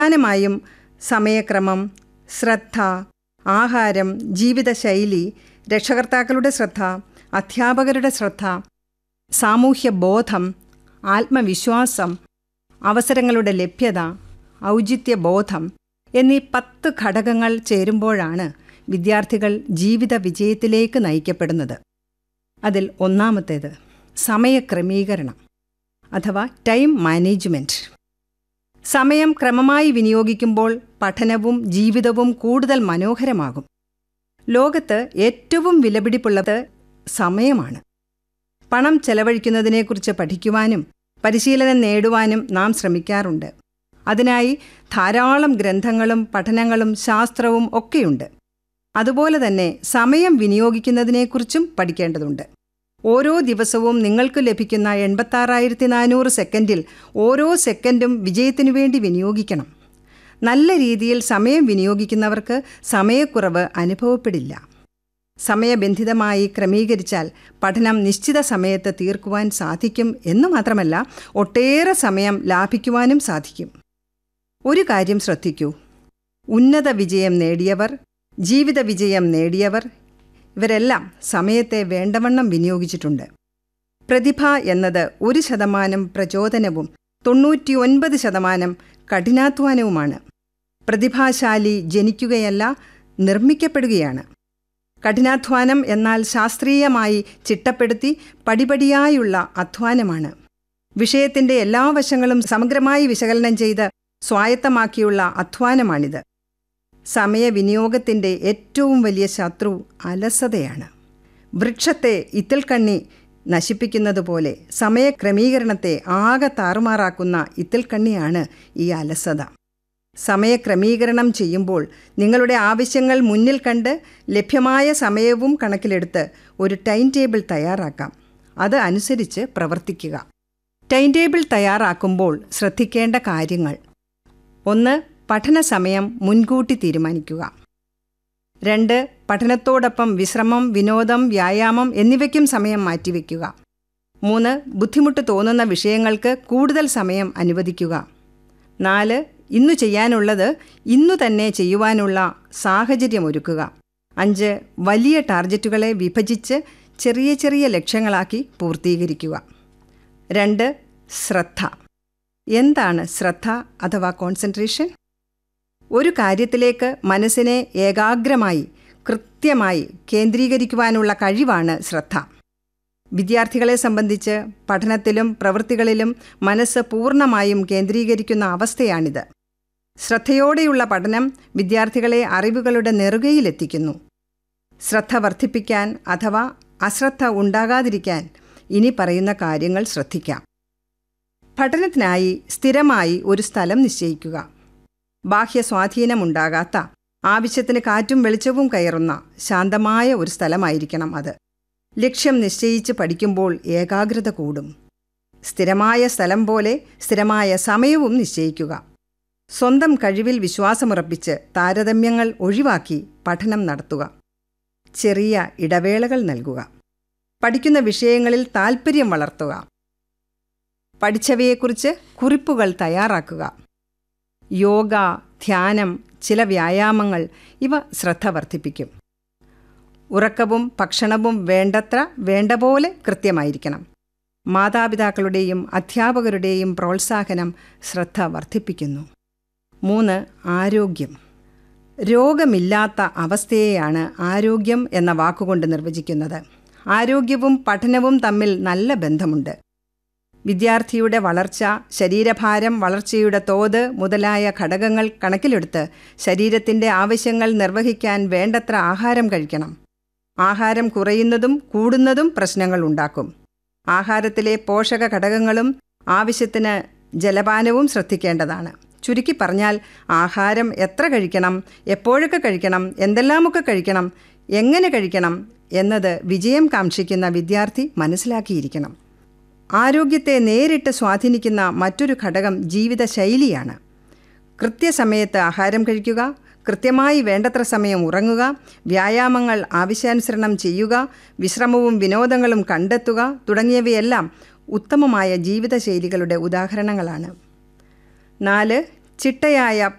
പ്രധാനമായും സമയക്രമം ശ്രദ്ധ ആഹാരം ജീവിതശൈലി രക്ഷകർത്താക്കളുടെ ശ്രദ്ധ അധ്യാപകരുടെ ശ്രദ്ധ സാമൂഹ്യ ബോധം ആത്മവിശ്വാസം അവസരങ്ങളുടെ ലഭ്യത ഔചിത്യബോധം എന്നീ പത്ത് ഘടകങ്ങൾ ചേരുമ്പോഴാണ് വിദ്യാർത്ഥികൾ ജീവിത വിജയത്തിലേക്ക് നയിക്കപ്പെടുന്നത് അതിൽ ഒന്നാമത്തേത് സമയക്രമീകരണം അഥവാ ടൈം മാനേജ്മെൻറ്റ് സമയം ക്രമമായി വിനിയോഗിക്കുമ്പോൾ പഠനവും ജീവിതവും കൂടുതൽ മനോഹരമാകും ലോകത്ത് ഏറ്റവും വിലപിടിപ്പുള്ളത് സമയമാണ് പണം ചെലവഴിക്കുന്നതിനെക്കുറിച്ച് പഠിക്കുവാനും പരിശീലനം നേടുവാനും നാം ശ്രമിക്കാറുണ്ട് അതിനായി ധാരാളം ഗ്രന്ഥങ്ങളും പഠനങ്ങളും ശാസ്ത്രവും ഒക്കെയുണ്ട് അതുപോലെ തന്നെ സമയം വിനിയോഗിക്കുന്നതിനെക്കുറിച്ചും പഠിക്കേണ്ടതുണ്ട് ഓരോ ദിവസവും നിങ്ങൾക്ക് ലഭിക്കുന്ന എൺപത്താറായിരത്തി നാനൂറ് സെക്കൻഡിൽ ഓരോ സെക്കൻഡും വിജയത്തിനു വേണ്ടി വിനിയോഗിക്കണം നല്ല രീതിയിൽ സമയം വിനിയോഗിക്കുന്നവർക്ക് സമയക്കുറവ് അനുഭവപ്പെടില്ല സമയബന്ധിതമായി ക്രമീകരിച്ചാൽ പഠനം നിശ്ചിത സമയത്ത് തീർക്കുവാൻ സാധിക്കും എന്നു മാത്രമല്ല ഒട്ടേറെ സമയം ലാഭിക്കുവാനും സാധിക്കും ഒരു കാര്യം ശ്രദ്ധിക്കൂ ഉന്നത വിജയം നേടിയവർ ജീവിത വിജയം നേടിയവർ ഇവരെല്ലാം സമയത്തെ വേണ്ടവണ്ണം വിനിയോഗിച്ചിട്ടുണ്ട് പ്രതിഭ എന്നത് ഒരു ശതമാനം പ്രചോദനവും തൊണ്ണൂറ്റിയൊൻപത് ശതമാനം കഠിനാധ്വാനവുമാണ് പ്രതിഭാശാലി ജനിക്കുകയല്ല നിർമ്മിക്കപ്പെടുകയാണ് കഠിനാധ്വാനം എന്നാൽ ശാസ്ത്രീയമായി ചിട്ടപ്പെടുത്തി പടിപടിയായുള്ള അധ്വാനമാണ് വിഷയത്തിന്റെ എല്ലാ വശങ്ങളും സമഗ്രമായി വിശകലനം ചെയ്ത് സ്വായത്തമാക്കിയുള്ള അധ്വാനമാണിത് സമയവിനിയോഗത്തിന്റെ ഏറ്റവും വലിയ ശത്രു അലസതയാണ് വൃക്ഷത്തെ ഇത്തിൽക്കണ്ണി നശിപ്പിക്കുന്നതുപോലെ സമയക്രമീകരണത്തെ ആകെ താറുമാറാക്കുന്ന ഇത്തിൽക്കണ്ണിയാണ് ഈ അലസത സമയക്രമീകരണം ചെയ്യുമ്പോൾ നിങ്ങളുടെ ആവശ്യങ്ങൾ മുന്നിൽ കണ്ട് ലഭ്യമായ സമയവും കണക്കിലെടുത്ത് ഒരു ടൈം ടേബിൾ തയ്യാറാക്കാം അത് അനുസരിച്ച് പ്രവർത്തിക്കുക ടൈം ടേബിൾ തയ്യാറാക്കുമ്പോൾ ശ്രദ്ധിക്കേണ്ട കാര്യങ്ങൾ ഒന്ന് പഠന സമയം മുൻകൂട്ടി തീരുമാനിക്കുക രണ്ട് പഠനത്തോടൊപ്പം വിശ്രമം വിനോദം വ്യായാമം എന്നിവയ്ക്കും സമയം മാറ്റിവെക്കുക മൂന്ന് ബുദ്ധിമുട്ട് തോന്നുന്ന വിഷയങ്ങൾക്ക് കൂടുതൽ സമയം അനുവദിക്കുക നാല് ഇന്നു ചെയ്യാനുള്ളത് ഇന്നു തന്നെ ചെയ്യുവാനുള്ള സാഹചര്യമൊരുക്കുക അഞ്ച് വലിയ ടാർഗറ്റുകളെ വിഭജിച്ച് ചെറിയ ചെറിയ ലക്ഷ്യങ്ങളാക്കി പൂർത്തീകരിക്കുക രണ്ട് ശ്രദ്ധ എന്താണ് ശ്രദ്ധ അഥവാ കോൺസെൻട്രേഷൻ ഒരു കാര്യത്തിലേക്ക് മനസ്സിനെ ഏകാഗ്രമായി കൃത്യമായി കേന്ദ്രീകരിക്കുവാനുള്ള കഴിവാണ് ശ്രദ്ധ വിദ്യാർത്ഥികളെ സംബന്ധിച്ച് പഠനത്തിലും പ്രവൃത്തികളിലും മനസ്സ് പൂർണ്ണമായും കേന്ദ്രീകരിക്കുന്ന അവസ്ഥയാണിത് ശ്രദ്ധയോടെയുള്ള പഠനം വിദ്യാർത്ഥികളെ അറിവുകളുടെ നെറുകയിലെത്തിക്കുന്നു ശ്രദ്ധ വർദ്ധിപ്പിക്കാൻ അഥവാ അശ്രദ്ധ ഉണ്ടാകാതിരിക്കാൻ ഇനി പറയുന്ന കാര്യങ്ങൾ ശ്രദ്ധിക്കാം പഠനത്തിനായി സ്ഥിരമായി ഒരു സ്ഥലം നിശ്ചയിക്കുക ബാഹ്യ സ്വാധീനമുണ്ടാകാത്ത ആവശ്യത്തിന് കാറ്റും വെളിച്ചവും കയറുന്ന ശാന്തമായ ഒരു സ്ഥലമായിരിക്കണം അത് ലക്ഷ്യം നിശ്ചയിച്ച് പഠിക്കുമ്പോൾ ഏകാഗ്രത കൂടും സ്ഥിരമായ സ്ഥലം പോലെ സ്ഥിരമായ സമയവും നിശ്ചയിക്കുക സ്വന്തം കഴിവിൽ വിശ്വാസമുറപ്പിച്ച് താരതമ്യങ്ങൾ ഒഴിവാക്കി പഠനം നടത്തുക ചെറിയ ഇടവേളകൾ നൽകുക പഠിക്കുന്ന വിഷയങ്ങളിൽ താൽപ്പര്യം വളർത്തുക പഠിച്ചവയെക്കുറിച്ച് കുറിപ്പുകൾ തയ്യാറാക്കുക യോഗ ധ്യാനം ചില വ്യായാമങ്ങൾ ഇവ ശ്രദ്ധ വർദ്ധിപ്പിക്കും ഉറക്കവും ഭക്ഷണവും വേണ്ടത്ര വേണ്ട പോലെ കൃത്യമായിരിക്കണം മാതാപിതാക്കളുടെയും അധ്യാപകരുടെയും പ്രോത്സാഹനം ശ്രദ്ധ വർദ്ധിപ്പിക്കുന്നു മൂന്ന് ആരോഗ്യം രോഗമില്ലാത്ത അവസ്ഥയെയാണ് ആരോഗ്യം എന്ന വാക്കുകൊണ്ട് നിർവചിക്കുന്നത് ആരോഗ്യവും പഠനവും തമ്മിൽ നല്ല ബന്ധമുണ്ട് വിദ്യാർത്ഥിയുടെ വളർച്ച ശരീരഭാരം വളർച്ചയുടെ തോത് മുതലായ ഘടകങ്ങൾ കണക്കിലെടുത്ത് ശരീരത്തിൻ്റെ ആവശ്യങ്ങൾ നിർവഹിക്കാൻ വേണ്ടത്ര ആഹാരം കഴിക്കണം ആഹാരം കുറയുന്നതും കൂടുന്നതും പ്രശ്നങ്ങൾ ഉണ്ടാക്കും ആഹാരത്തിലെ പോഷക ഘടകങ്ങളും ആവശ്യത്തിന് ജലപാനവും ശ്രദ്ധിക്കേണ്ടതാണ് ചുരുക്കി പറഞ്ഞാൽ ആഹാരം എത്ര കഴിക്കണം എപ്പോഴൊക്കെ കഴിക്കണം എന്തെല്ലാമൊക്കെ കഴിക്കണം എങ്ങനെ കഴിക്കണം എന്നത് വിജയം കാക്ഷിക്കുന്ന വിദ്യാർത്ഥി മനസ്സിലാക്കിയിരിക്കണം ആരോഗ്യത്തെ നേരിട്ട് സ്വാധീനിക്കുന്ന മറ്റൊരു ഘടകം ജീവിതശൈലിയാണ് കൃത്യസമയത്ത് ആഹാരം കഴിക്കുക കൃത്യമായി വേണ്ടത്ര സമയം ഉറങ്ങുക വ്യായാമങ്ങൾ ആവശ്യാനുസരണം ചെയ്യുക വിശ്രമവും വിനോദങ്ങളും കണ്ടെത്തുക തുടങ്ങിയവയെല്ലാം ഉത്തമമായ ജീവിതശൈലികളുടെ ഉദാഹരണങ്ങളാണ് നാല് ചിട്ടയായ